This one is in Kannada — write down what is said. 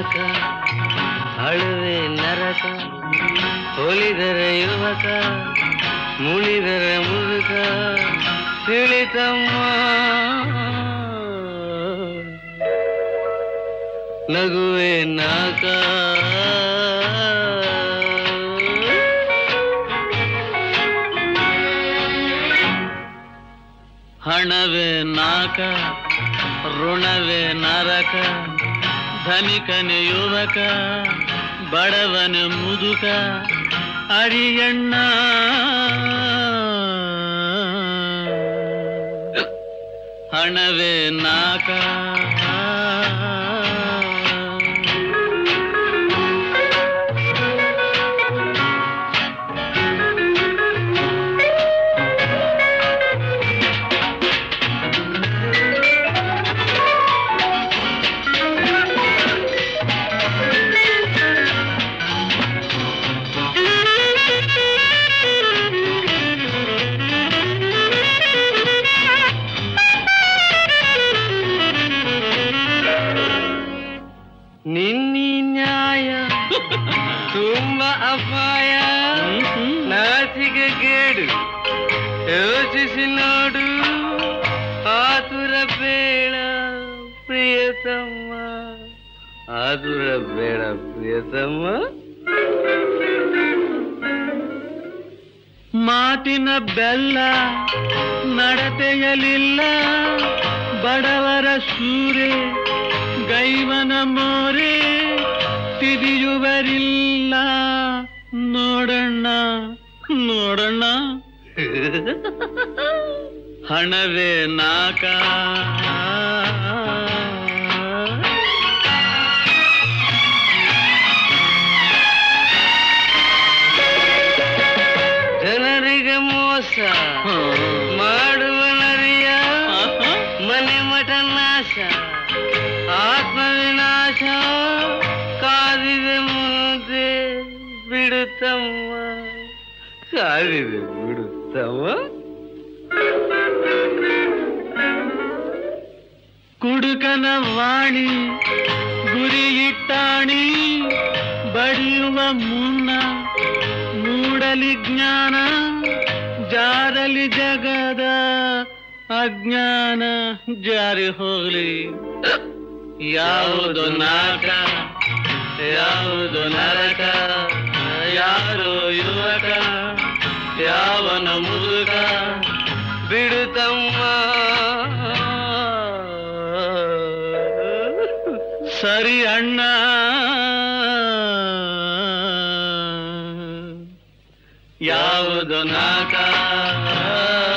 ನಾಕ ಅಳುವೆ ನರಕ ಒಲಿದರೆ ಯುವಕ ಮುಳಿದರೆ ಮುದುಕ ತಿಳಿತಮ್ಮ ನಗುವೆ ನಾಕ ಹಣವೇ ನಾಕ ಋಣವೇ ನರಕ ಧನಿಕನೆ ಯುವಕ ಬಡವನ ಮುದುಕ ಅರಿಯಣ್ಣ ಹಣವೇ ನಾಕ ನಿನ್ನಿ ನ್ಯಾಯ ತುಂಬ ಅಪಾಯ ನಾಚಿಕೆ ಗೇಡು ಯೋಚಿಸಿ ನೋಡು ಆತುರ ಬೇಡ ಪ್ರಿಯತಮ್ಮ ಆತುರ ಬೇಡ ಪ್ರಿಯತಮ್ಮ ಮಾತಿನ ಬೆಲ್ಲ ನಡತೆಯಲಿಲ್ಲ ಬಡವರ ಸೂರೆ ಗೈವನ ಮೋರೆ ತಿರಿಯುವರಿಲ್ಲ ನೋಡಣ್ಣ ನೋಡಣ್ಣ ಹಣವೇ ನಾಕ ಜನರಿಗೆ ಮೋಸ ಮಾಡುವ ನರಿಯ ಮನೆ ಮಠ ನಾಶ ಆತ್ಮ ವಿನಾಶ ಕಾದಿದೆ ಮುಂದೆ ಬಿಡುತ್ತಮ್ಮ ಕಾದಿದೆ ಬಿಡುತ್ತಮ್ಮ ಕುಡುಕನ ವಾಣಿ ಗುರಿ ಇಟ್ಟಾಣಿ ಬಡಿಯುವ ಮುನ್ನ ಮೂಡಲಿ ಜ್ಞಾನ ಜಾರಲಿ ಜಗದ ಅಜ್ಞಾನ ಜಾರಿ ಹೋಗ್ಲಿ ಯಾವುದು ನಾಕ ಯಾವುದು ನರಕ ಯಾರು ಯುವಕ ಯಾವನ ಮುದುಕ ಬಿಡುತ್ತಮ್ಮ ಸರಿ ಅಣ್ಣ ಯಾವುದು ನಾಕ